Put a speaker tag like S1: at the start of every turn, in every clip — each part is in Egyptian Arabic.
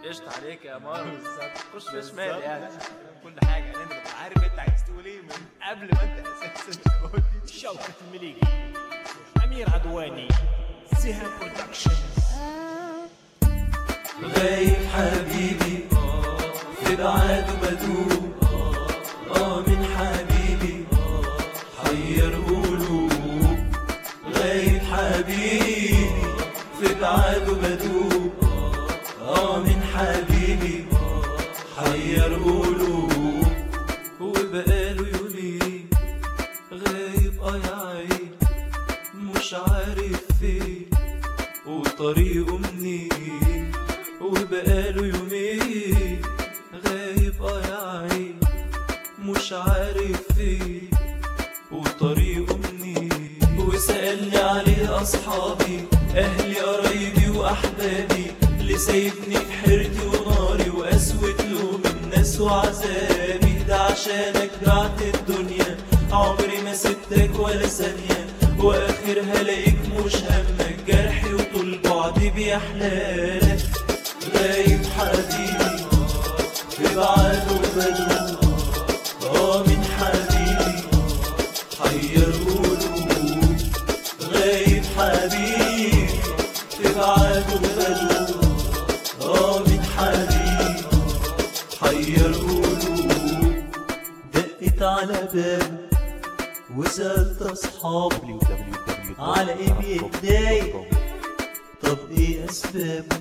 S1: قشطة عليك يا مارو خش في شمال
S2: بالظبط.
S1: يعني
S2: كل حاجه يعني انت بتبقى عارف انت عايز تقول ايه من قبل ما انت اساسا تقول
S3: شوكة المليجي أمير عدواني سهام برودكشن
S4: غايب حبيبي في بعاده بدوب اه من حبيبي حير قلوب غايب حبيبي في بعاده بدوب اه من حبيبي حير قلوب وبقاله يومين غايب اه يا عين مش عارف فين وطريقه منين وبقاله يومين غايب اه يا عين مش عارف فين وطريقه منين وسألني عليه أصحابي أهلي قرايبي وأحبابي اللي سايبني في حيرتي وناري وقسوة لوم الناس وعذابي ده عشانك بعت الدنيا عمري ما سبتك ولا ثانية وآخرها لاقيك مش همك جرحي وطول بعدي بيحلالك غايب حبيبي في بعده بدو اه من حبيبي حير قلوب غايب حبيبي في بعده بدو اه من حبيبي حير قلوب دقت على باب وسألت أصحابي على إيه بيتضايق طب إيه أسبابه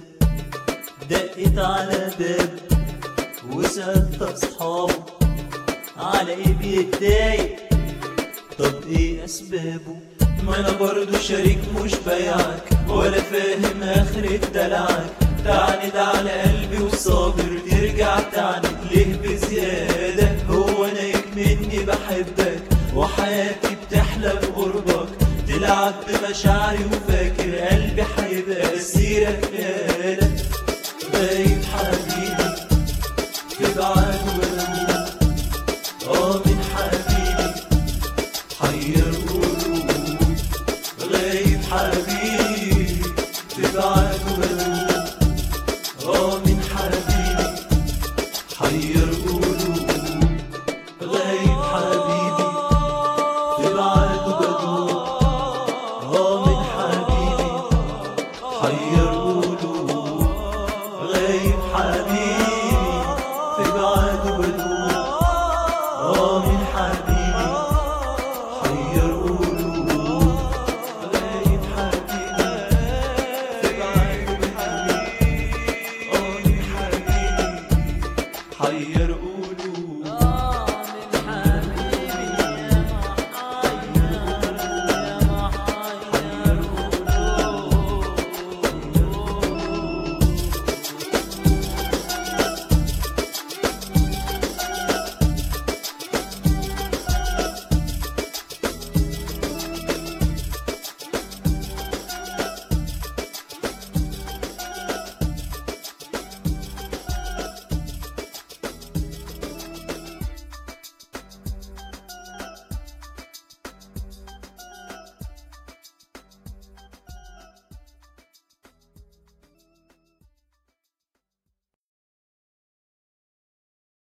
S4: دقت على باب وسألت أصحابه على إيه بيتضايق طب ايه اسبابه ما انا برضو شريك مش بايعك ولا فاهم اخرة دلعك تعاند على قلبي وصابر ترجع تعاند ليه بزيادة هو انا يكمني بحبك وحياتي بتحلى بقربك تلعب بمشاعري وفاكر قلبي هيبقى اسيرك خيالك بايت حبيبي في بعاد وبدوب اه من حبيبي حير قلوب غايب حبيبي في بعد بدوب اه من حبيبي حير قلوب غايب حبيبي في بعد بدوب